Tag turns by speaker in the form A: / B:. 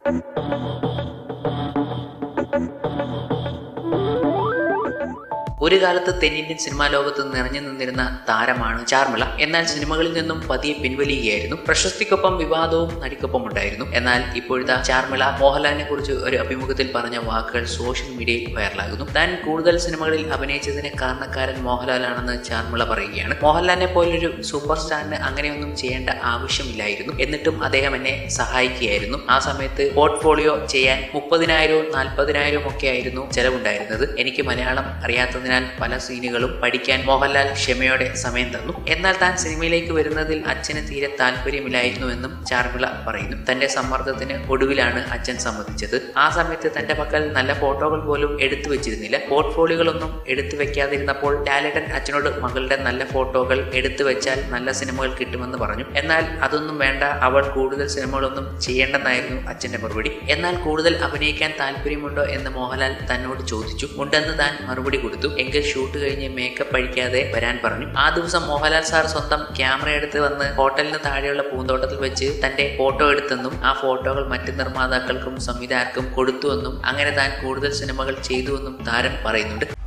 A: ഒരു കാലത്ത് തെന്നിന്ത്യൻ സിനിമാ ലോകത്ത് നിറഞ്ഞു നിന്നിരുന്ന താരമാണ് ചാർമിള എന്നാൽ സിനിമകളിൽ നിന്നും പതിയെ പിൻവലിയുകയായിരുന്നു പ്രശസ്തിക്കൊപ്പം വിവാദവും നടിക്കൊപ്പം ഉണ്ടായിരുന്നു എന്നാൽ ഇപ്പോഴത്തെ ചാർമിള മോഹൻലാലിനെ കുറിച്ച് ഒരു അഭിമുഖത്തിൽ പറഞ്ഞ വാക്കുകൾ സോഷ്യൽ മീഡിയയിൽ വൈറലാകുന്നു താൻ കൂടുതൽ സിനിമകളിൽ അഭിനയിച്ചതിന് കാരണക്കാരൻ മോഹൻലാലാണെന്ന് ചാർമിള പറയുകയാണ് മോഹൻലാലിനെ പോലൊരു സൂപ്പർ സ്റ്റാറിന് അങ്ങനെയൊന്നും ചെയ്യേണ്ട ആവശ്യമില്ലായിരുന്നു എന്നിട്ടും അദ്ദേഹം എന്നെ സഹായിക്കുകയായിരുന്നു ആ സമയത്ത് പോർട്ട്ഫോളിയോ ചെയ്യാൻ മുപ്പതിനായിരവും നാൽപ്പതിനായിരവും ഒക്കെ ആയിരുന്നു ചെലവുണ്ടായിരുന്നത് എനിക്ക് മലയാളം അറിയാത്തതിനാൽ പല സീനുകളും പഠിക്കാൻ മോഹൻലാൽ ക്ഷമയോടെ സമയം തന്നു എന്നാൽ താൻ സിനിമയിലേക്ക് വരുന്നതിൽ അച്ഛന് തീരെ താല്പര്യമില്ലായിരുന്നുവെന്നും ചാർമിള പറയുന്നു തന്റെ സമ്മർദ്ദത്തിന് ഒടുവിലാണ് അച്ഛൻ സമ്മതിച്ചത് ആ സമയത്ത് തന്റെ പക്കൽ നല്ല ഫോട്ടോകൾ പോലും എടുത്തു വെച്ചിരുന്നില്ല പോർട്ട്ഫോളിയോകളൊന്നും എടുത്തു വെക്കാതിരുന്നപ്പോൾ ലാലേട്ടൻ അച്ഛനോട് മകളുടെ നല്ല ഫോട്ടോകൾ എടുത്തു വെച്ചാൽ നല്ല സിനിമകൾ കിട്ടുമെന്ന് പറഞ്ഞു എന്നാൽ അതൊന്നും വേണ്ട അവൾ കൂടുതൽ സിനിമകളൊന്നും ചെയ്യേണ്ടെന്നായിരുന്നു അച്ഛന്റെ മറുപടി എന്നാൽ കൂടുതൽ അഭിനയിക്കാൻ താല്പര്യമുണ്ടോ എന്ന് മോഹൻലാൽ തന്നോട് ചോദിച്ചു ഉണ്ടെന്ന് താൻ മറുപടി കൊടുത്തു എങ്കിൽ ഷൂട്ട് കഴിഞ്ഞ് മേക്കപ്പ് അഴിക്കാതെ വരാൻ പറഞ്ഞു ആ ദിവസം മോഹൻലാൽ സാർ സ്വന്തം ക്യാമറ എടുത്ത് വന്ന് ഹോട്ടലിന് താഴെയുള്ള പൂന്തോട്ടത്തിൽ വെച്ച് തന്റെ ഫോട്ടോ എടുത്തെന്നും ആ ഫോട്ടോകൾ മറ്റ് നിർമ്മാതാക്കൾക്കും സംവിധായകർക്കും കൊടുത്തുവെന്നും അങ്ങനെ താൻ കൂടുതൽ സിനിമകൾ ചെയ്തുവെന്നും താരം പറയുന്നുണ്ട്